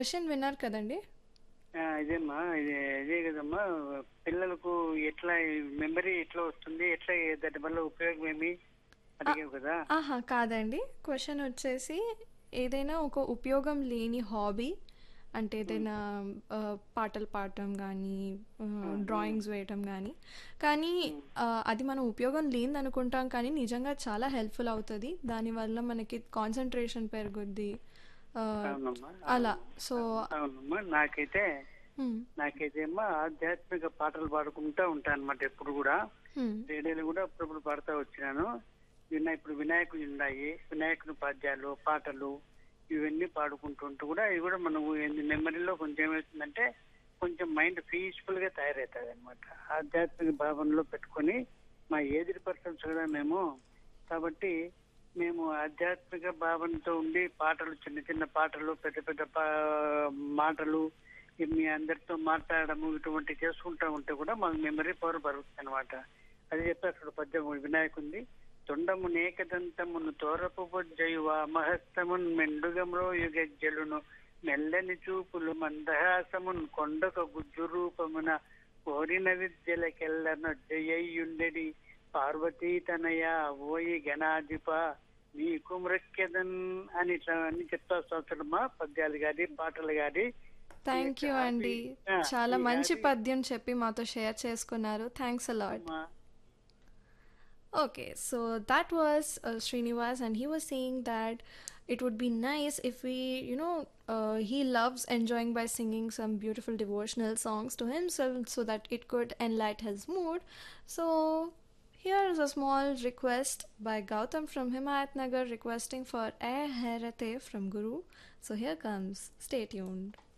Question విన్నారు కదండి ఆ, ఇదేమ్మా ఇది ఇదే కదమ్మా పిల్లలకు ఎట్లా మెమరీ ఎట్లా వస్తుంది ఎట్లా దాని వల్ల ఉపయోగం ఏమి అడిగావు కదా ఆహా కాదండి క్వశ్చన్ వచ్చేసి ఏదైనా ఒక ఉపయోగం లేని హాబీ అంటే ఏదైనా ఆ, పాటలు పాడటం కానీ డ్రాయింగ్స్ వేయటం కానీ కానీ ఆ, అది మనం ఉపయోగం లేనిది అనుకుంటాం కానీ నిజంగా చాలా హెల్ప్ఫుల్ అవుతుంది దానివల్ల మనకి కాన్సన్ట్రేషన్ పెరుగుద్ది ఆ, అవునమ్మా అలా సో అవునమ్మా నాకైతే హ్మ్, నాకైతే అమ్మా ఆధ్యాత్మిక పాటలు పాడుకుంటా ఉంటాను అనమాట ఎప్పుడు కూడా హ్మ్, రేడియోలో కూడా అప్పుడప్పుడు పాడుతూ వచ్చినాను వినా ఇప్పుడు వినాయకుడు ఉన్నాయి వినాయకుని పద్యాలు పాటలు ఇవన్నీ పాడుకుంటుంటూ కూడా ఇవి కూడా మనం మెమరీలో కొంచెం ఏమవుతుందంటే కొంచెం మైండ్ పీస్ఫుల్ గా తయారవుతుంది అనమాట ఆధ్యాత్మిక భావనలో పెట్టుకొని మా ఏజ్డ్ పర్సన్స్ కూడా మేము కాబట్టి మేము ఆధ్యాత్మిక భావనతో ఉండి పాటలు చిన్న చిన్న పాటలు పెద్ద పెద్ద పా- మాటలు ఈ మీ అందరితో మాట్లాడము ఇటువంటి చేసుకుంటా ఉంటే కూడా మాకు మెమరీ పవర్ పెరుగుతుంది అనమాట అది చెప్పారు అక్కడ పద్యం వినాయకుంది తొండము నేకదంతమును తోరపు బొజ్జయువ మహస్తమున్ మెండుగమ్రో యుగజ్జలును మెల్లని చూపులు మందహాసమున్ కొండక గుజ్జు రూపమున కోరిన విద్యలకెల్ల నొజ్జయ్యుండెడి పార్వతీ తనయ ఓయి గణాధిప నీకు మృక్యదన్ అని ఇట్లా అన్ని చెప్తా వస్తాడమ్మా పద్యాలు గాని పాటలు గాని థ్యాంక్ యూ అండి ఆ, చాలా ఈ మంచి హ్యాపీ- పద్యం చెప్పి మాతో షేర్ చేసుకున్నారు థ్యాంక్స్ అలాట్ అమ్మా. Okay, so that was uh, Srinivas, and he was saying that it would be nice if we, you know, uh, he loves enjoying by singing some beautiful devotional songs to himself so that it could enlighten his mood. So, here is a small request by Gautam from Himayat Nagar requesting for Air Herate from Guru. So, here comes. Stay tuned.